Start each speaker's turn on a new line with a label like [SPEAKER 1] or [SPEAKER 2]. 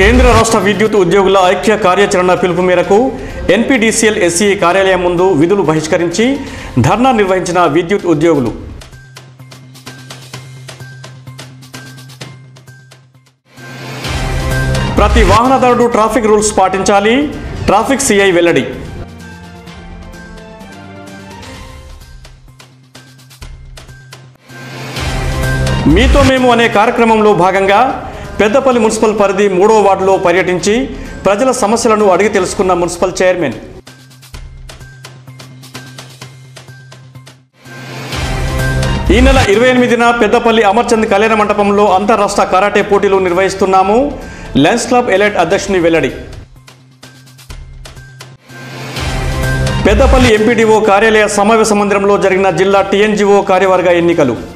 [SPEAKER 1] కేంద్ర రాష్ట్ర విద్యుత్ ఉద్యోగుల ఐక్య కార్యాచరణ పిలుపు మేరకు ఎన్పీడీసీఎల్ ఎస్సీ కార్యాలయం ముందు విధులు బహిష్కరించి ధర్నా నిర్వహించిన విద్యుత్ ఉద్యోగులు ప్రతి వాహనదారుడు ట్రాఫిక్ రూల్స్ పాటించాలి ట్రాఫిక్ సిఐ వెల్లడి మీతో మేము అనే కార్యక్రమంలో భాగంగా పెద్దపల్లి మున్సిపల్ పరిధి మూడో వార్డులో పర్యటించి ప్రజల సమస్యలను అడిగి తెలుసుకున్న మున్సిపల్ చైర్మన్ ఈ నెల ఇరవై ఎనిమిదిన పెద్దపల్లి అమర్చంద్ కళ్యాణ మండపంలో అంతర్రాష్ట్ర కరాటే పోటీలు నిర్వహిస్తున్నాము లెన్స్ క్లబ్ ఎలైట్ అధ్యక్షుని వెల్లడి పెద్దపల్లి ఎంపీడీఓ కార్యాలయ సమావేశ మందిరంలో జరిగిన జిల్లా టీఎన్జీఓ కార్యవర్గ ఎన్నికలు